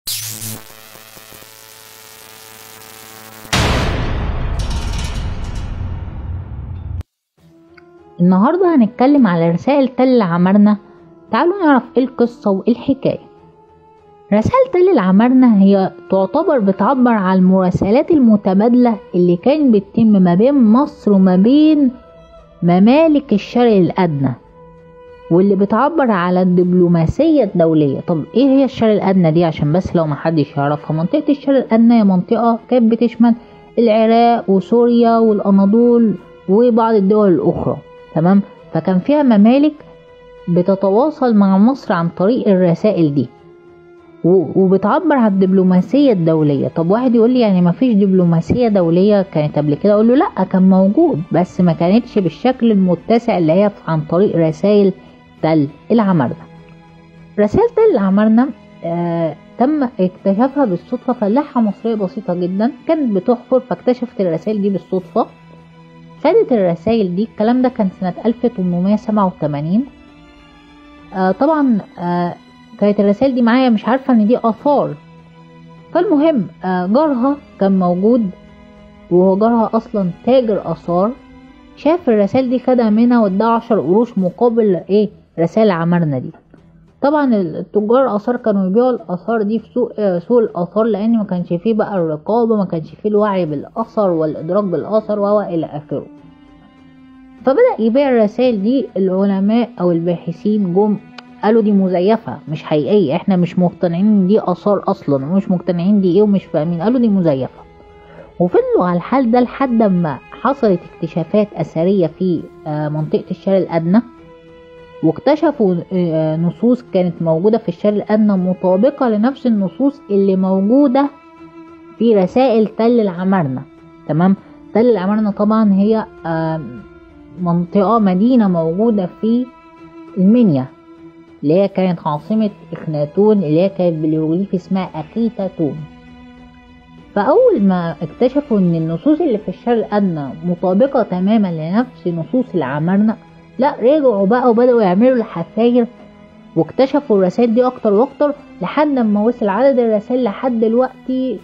النهاردة هنتكلم على رسائل تل عمرنا تعالوا نعرف ايه القصة وايه الحكاية رسائل تل العمرنة هي تعتبر بتعبر عن المراسلات المتبادلة اللي كانت بتتم ما بين مصر وما بين ممالك الشرق الأدنى واللي بتعبر على الدبلوماسية الدولية طب ايه هي الشرق الأدنى دي عشان بس لو محدش يعرفها منطقة الشرق الأدنى هي منطقة كانت بتشمل العراق وسوريا والأناضول وبعض الدول الأخرى تمام فكان فيها ممالك بتتواصل مع مصر عن طريق الرسائل دي وبتعبر عن الدبلوماسية الدولية طب واحد يقول لي يعني ما فيش دبلوماسية دولية كانت قبل كده اقول له لا كان موجود بس ما كانتش بالشكل المتسع اللي هي عن طريق رسائل تل العمرنة رسائل تل العمرنة آه تم اكتشافها بالصدفة فلاحة مصرية بسيطة جدا كانت بتحفر فاكتشفت الرسائل دي بالصدفة خدت الرسائل دي الكلام ده كان سنة 1887 آه طبعا آه كانت الرسائل دي معايا مش عارفة ان دي آثار فالمهم آه جارها كان موجود وهو جارها اصلا تاجر آثار شاف الرسائل دي خدها منها واداها عشر قروش مقابل ايه رسائل عمرنا دي طبعا التجار اثار كانوا يبيعوا الاثار دي في سوق آه سوق الاثار لان ما كانش فيه بقى الرقابه ما كانش فيه الوعي بالاثر والادراك بالاثر وهو الى اخره فبدا يبيع الرسائل دي العلماء او الباحثين جم قالوا دي مزيفه مش حقيقيه احنا مش مقتنعين ان دي اثار اصلا ومش مقتنعين دي ايه ومش فاهمين قالوا دي مزيفه وفضلوا على الحال ده لحد ما حصلت اكتشافات اثريه في آه منطقه الشرق الادنى واكتشفوا نصوص كانت موجودة في الشرق الأدنى مطابقة لنفس النصوص اللي موجودة في رسائل تل العمرنة تمام تل العمرنة طبعا هي منطقة مدينة موجودة في المنيا اللي هي كانت عاصمة إخناتون اللي هي كانت بالهيروغليف اسمها أخيتاتون فأول ما اكتشفوا إن النصوص اللي في الشرق الأدنى مطابقة تماما لنفس نصوص العمرنة لا رجعوا بقى وبدأوا يعملوا الحفاير واكتشفوا الرسائل دي اكتر واكتر لحد ما وصل عدد الرسائل لحد دلوقتي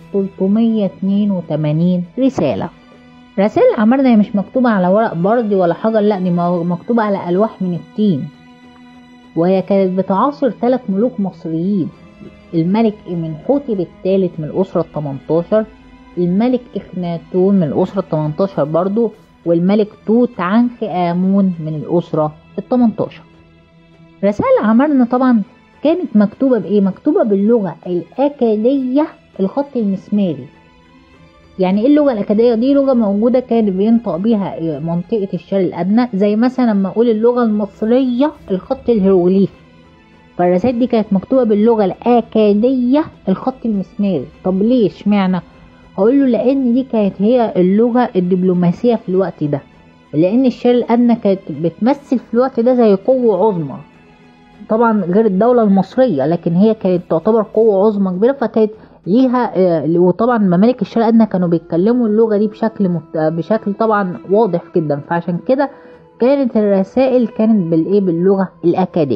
382 رسالة رسائل العمرنة هي مش مكتوبة على ورق بردي ولا حجر لا دي مكتوبة على ألواح من التين وهي كانت بتعاصر ثلاث ملوك مصريين الملك إمنحوتب الثالث من الأسرة التمنتاشر الملك إخناتون من الأسرة التمنتاشر برضو والملك توت عنخ آمون من الأسرة التمنتاشر رسائل عمرنا طبعا كانت مكتوبة بإيه؟ مكتوبة باللغة الأكادية الخط المسماري يعني ايه اللغة الأكادية دي لغة موجودة كان بينطق بيها منطقة الشرق الأدنى زي مثلا لما أقول اللغة المصرية الخط الهيروغليفي فالرسائل دي كانت مكتوبة باللغة الأكادية الخط المسماري طب ليه اشمعنى؟ هقول له لان دي كانت هي اللغه الدبلوماسيه في الوقت ده لان الشرق الادنى كانت بتمثل في الوقت ده زي قوه عظمى طبعا غير الدوله المصريه لكن هي كانت تعتبر قوه عظمى كبيره فكانت ليها وطبعا ممالك الشرق الادنى كانوا بيتكلموا اللغه دي بشكل مت... بشكل طبعا واضح جدا فعشان كده كانت الرسائل كانت بالايه باللغه الاكاديه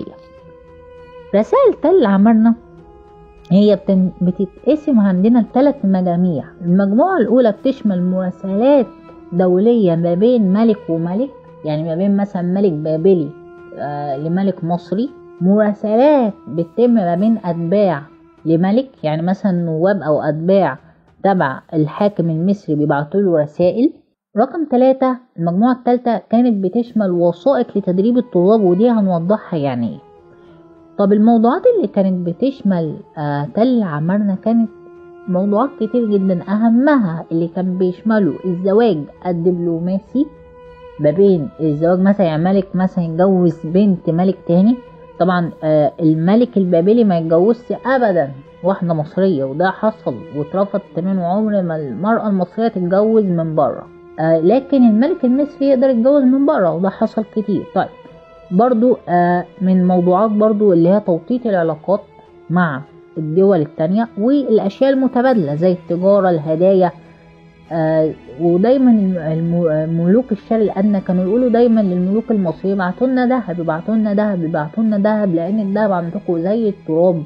رسائل تل عمرنا هي بتن... بتتقسم عندنا لثلاث مجاميع المجموعة الأولى بتشمل مراسلات دولية ما بين ملك وملك يعني ما بين مثلا ملك بابلي آه لملك مصري مراسلات بتتم ما بين أتباع لملك يعني مثلا نواب أو أتباع تبع الحاكم المصري بيبعتوا له رسائل رقم ثلاثة المجموعة الثالثة كانت بتشمل وثائق لتدريب الطلاب ودي هنوضحها يعني ايه طب الموضوعات اللي كانت بتشمل آه تل عمرنا كانت موضوعات كتير جدا أهمها اللي كان بيشمله الزواج الدبلوماسي ما بين الزواج مثلا يعني ملك مثلا يتجوز بنت ملك تاني طبعا آه الملك البابلي ما يتجوزش أبدا واحدة مصرية وده حصل واترفض تماما وعمر ما المرأة المصرية تتجوز من بره آه لكن الملك المصري يقدر يتجوز من بره وده حصل كتير طيب برضو آه من موضوعات برضو اللي هي توطيط العلاقات مع الدول التانية والأشياء المتبادلة زي التجارة الهدايا آه ودايما ملوك الشرق الأدنى كانوا يقولوا دايما للملوك المصرية ابعتوا لنا دهب ابعتوا لنا دهب ابعتوا لنا دهب لأن الدهب عندكم زي التراب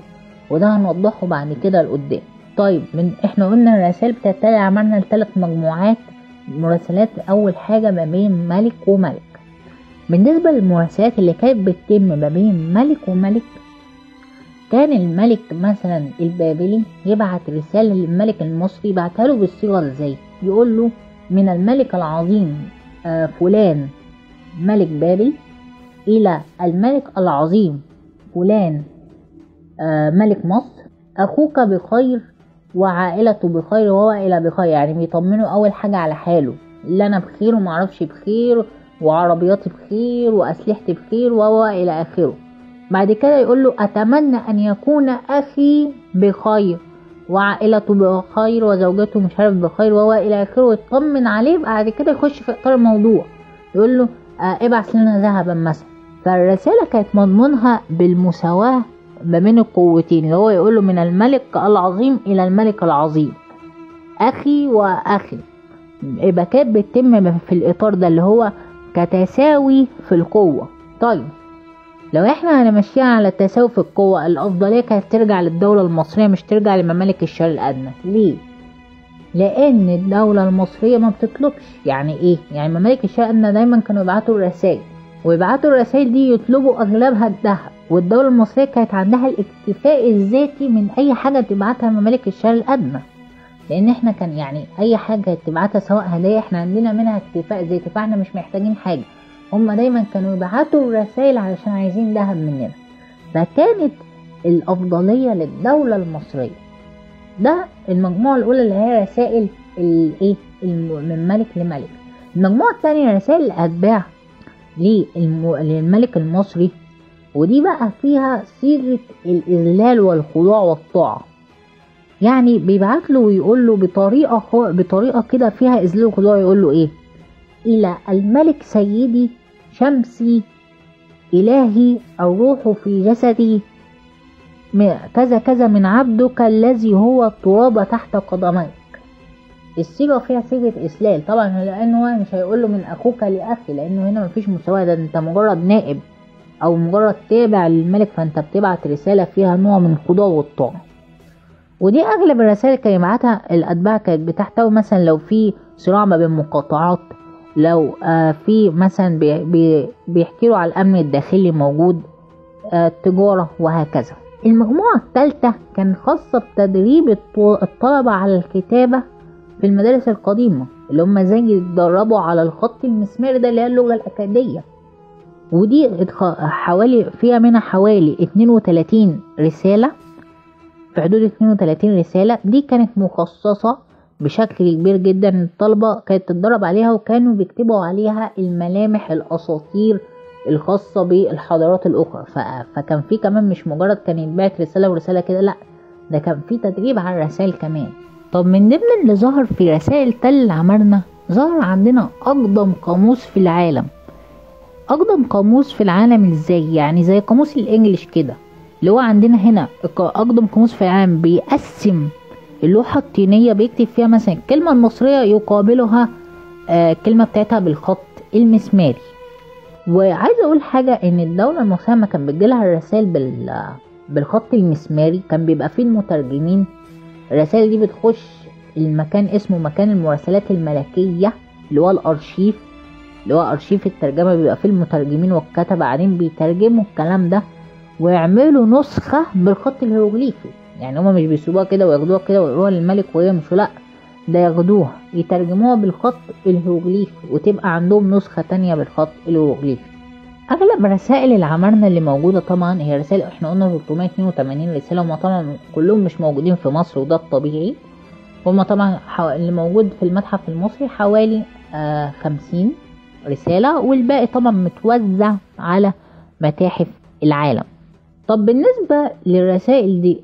وده هنوضحه بعد كده لقدام طيب من احنا قلنا الرسائل بتتبع عملنا لثلاث مجموعات مراسلات اول حاجة ما بين ملك وملك بالنسبة للمراسلات اللي كانت بتتم ما بين ملك وملك كان الملك مثلا البابلي يبعت رسالة للملك المصري يبعتها له بالصيغة ازاي يقول له من الملك العظيم آه فلان ملك بابل إلى الملك العظيم فلان آه ملك مصر أخوك بخير وعائلته بخير وهو إلى بخير يعني بيطمنوا أول حاجة على حاله اللي أنا بخير ومعرفش بخير وعربياتي بخير وأسلحتي بخير وهو إلى آخره بعد كده يقول له أتمنى أن يكون أخي بخير وعائلته بخير وزوجته مش عارف بخير وهو إلى آخره ويطمن عليه بعد كده يخش في إطار الموضوع يقول له آه ابعث لنا ذهبا مثلا فالرسالة كانت مضمونها بالمساواة ما بين القوتين اللي هو يقول له من الملك العظيم إلى الملك العظيم أخي وأخي يبقى كانت بتتم في الإطار ده اللي هو كتساوي في القوة طيب لو احنا هنمشيها على التساوي في القوة الأفضلية كانت ترجع للدولة المصرية مش ترجع لممالك الشرق الأدنى ليه؟ لأن الدولة المصرية ما بتطلبش يعني ايه؟ يعني ممالك الشرق الأدنى دايما كانوا يبعتوا رسائل ويبعتوا الرسائل دي يطلبوا أغلبها الذهب والدولة المصرية كانت عندها الاكتفاء الذاتي من أي حاجة تبعتها ممالك الشرق الأدنى لأن احنا كان يعني أي حاجة تبعتها سواء هدايا احنا عندنا منها اكتفاء ذاتي فاحنا مش محتاجين حاجة هما دايما كانوا يبعتوا الرسائل علشان عايزين ذهب مننا فكانت الأفضلية للدولة المصرية ده المجموعة الأولى اللي هي رسائل الايه من ملك لملك المجموعة الثانية رسائل الأتباع للملك المصري ودي بقى فيها صيغة الإذلال والخضوع والطاعة يعني بيبعت له ويقول له بطريقة بطريقة كده فيها إذلال وخضوع يقول له إيه إلى الملك سيدي شمسي إلهي الروح في جسدي كذا كذا من عبدك الذي هو التراب تحت قدميك الصيغة فيها صيغة إسلال طبعا لأنه هو مش هيقول له من أخوك لأخي لأنه هنا مفيش مساواة ده أنت مجرد نائب أو مجرد تابع للملك فأنت بتبعت رسالة فيها نوع من الخضوع والطاعة ودي أغلب الرسائل كان يبعتها الأتباع كانت بتحتوي مثلا لو في صراع ما بين مقاطعات لو آه في مثلا بي بي بيحكي له على الأمن الداخلي موجود آه التجارة وهكذا المجموعة الثالثة كان خاصة بتدريب الطلبة على الكتابة في المدارس القديمة اللي هم زي يتدربوا على الخط المسماري ده اللي هي اللغة الأكادية ودي حوالي فيها منها حوالي 32 رسالة في حدود 32 رسالة دي كانت مخصصة بشكل كبير جدا الطلبة كانت تتدرب عليها وكانوا بيكتبوا عليها الملامح الأساطير الخاصة بالحضارات الأخرى فكان في كمان مش مجرد كان يتبعت رسالة ورسالة كده لأ ده كان في تدريب على الرسائل كمان طب من ضمن اللي ظهر في رسائل تل عمرنا ظهر عندنا أقدم قاموس في العالم أقدم قاموس في العالم ازاي يعني زي قاموس الإنجليش كده اللي هو عندنا هنا أقدم قاموس في العالم بيقسم اللوحة الطينية بيكتب فيها مثلا الكلمة المصرية يقابلها آه الكلمة بتاعتها بالخط المسماري وعايزة أقول حاجة إن الدولة المصرية ما كان بتجيلها الرسائل بال بالخط المسماري كان بيبقى فيه المترجمين الرسائل دي بتخش المكان اسمه مكان المراسلات الملكية اللي هو الأرشيف اللي هو أرشيف الترجمة بيبقى فيه المترجمين والكتبة قاعدين بيترجموا الكلام ده ويعملوا نسخة بالخط الهيروغليفي يعني هما مش بيسيبوها كده وياخدوها كده ويقروها للملك ويمشوا لأ ده ياخدوها يترجموها بالخط الهيروغليفي وتبقى عندهم نسخة تانية بالخط الهيروغليفي أغلب رسائل العمارنة اللي موجودة طبعا هي رسائل احنا قلنا 382 رسالة هما طبعا كلهم مش موجودين في مصر وده الطبيعي هما طبعا اللي موجود في المتحف المصري حوالي آه 50 رسالة والباقي طبعا متوزع على متاحف العالم طب بالنسبة للرسائل دي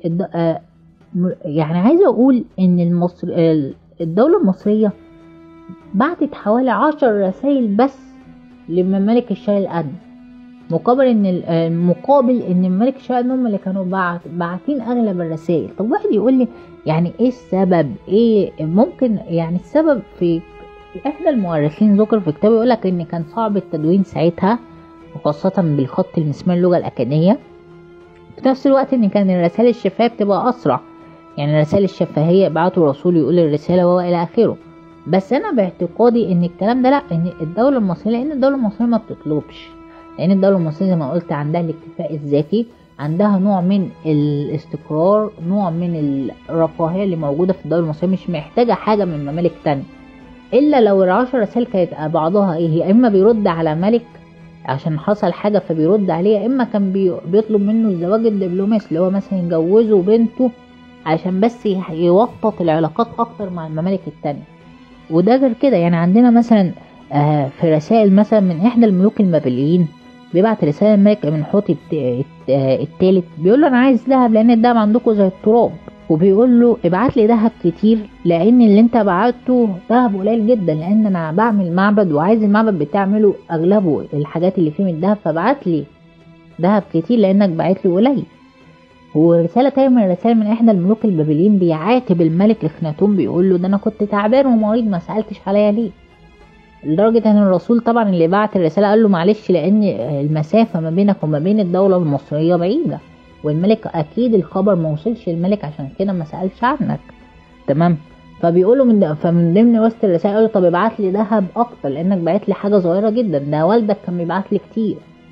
يعني عايزة أقول إن المصر الدولة المصرية بعتت حوالي عشر رسائل بس لممالك الشرق الأدنى مقابل ان المقابل ان الملك الشرق الأدنى هم اللي كانوا بعت باعتين اغلب الرسائل طب واحد يقول لي يعني ايه السبب ايه ممكن يعني السبب في احدى المؤرخين ذكر في كتابه يقول لك ان كان صعب التدوين ساعتها وخاصة بالخط المسمار اللغة الأكادية في نفس الوقت ان كان الرسائل الشفهية بتبقى اسرع يعني الرسائل الشفهية يبعتوا رسول يقول الرسالة والى اخره بس انا باعتقادي ان الكلام ده لا ان الدولة المصرية لان الدولة المصرية ما بتطلبش لان الدولة المصرية زي ما قلت عندها الاكتفاء الذاتي عندها نوع من الاستقرار نوع من الرفاهية اللي موجودة في الدولة المصرية مش محتاجة حاجة من ممالك تانية الا لو العشر رسائل كانت بعضها ايه يا اما بيرد على ملك عشان حصل حاجة فبيرد عليه يا اما كان بي بيطلب منه الزواج الدبلوماسي اللي هو مثلا يجوزه بنته عشان بس يوطط العلاقات اكتر مع الممالك التانية وده غير كده يعني عندنا مثلا آه في رسائل مثلا من احدى الملوك المبابليين بيبعت رسالة الملك من حوتي التالت بيقول له انا عايز ذهب لان الذهب عندكم زي التراب وبيقول له ابعت لي ذهب كتير لان اللي انت بعته ذهب قليل جدا لان انا بعمل معبد وعايز المعبد بتعمله اغلبه الحاجات اللي فيه من الذهب فبعت لي ذهب كتير لانك بعت لي قليل ورسالة تانية من الرسائل من إحدى الملوك البابليين بيعاتب الملك إخناتون بيقول له ده أنا كنت تعبان ومريض ما سألتش عليا ليه لدرجة ان الرسول طبعا اللي بعت الرسالة قال له معلش لان المسافة ما بينك وما بين الدولة المصرية بعيدة والملك اكيد الخبر ما وصلش الملك عشان كده ما سألش عنك تمام فبيقولوا من فمن ضمن وسط الرسائل قالوا طب ابعت لي ذهب اكتر لانك بعت لي حاجة صغيرة جدا ده والدك كان بيبعت لي كتير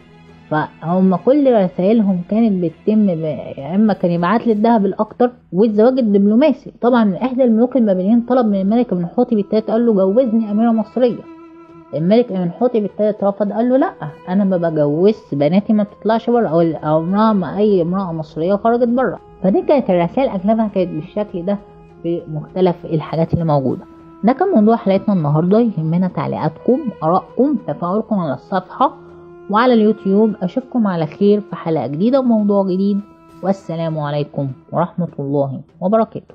فهم كل رسائلهم كانت بتتم يا اما كان يبعت لي الذهب الاكتر والزواج الدبلوماسي طبعا احدى الملوك المبنيين طلب من الملك ابن حوتي بالتالت قال له جوزني اميره مصريه الملك ابن حوتي بالتالت رفض قال له لا انا ما بجوزش بناتي ما بتطلعش بره او او امراه ما اي امراه مصريه خرجت بره فدي كانت الرسائل اغلبها كانت بالشكل ده في مختلف الحاجات اللي موجوده ده كان موضوع حلقتنا النهارده يهمنا تعليقاتكم ارائكم تفاعلكم على الصفحه وعلى اليوتيوب اشوفكم على خير في حلقه جديده وموضوع جديد والسلام عليكم ورحمه الله وبركاته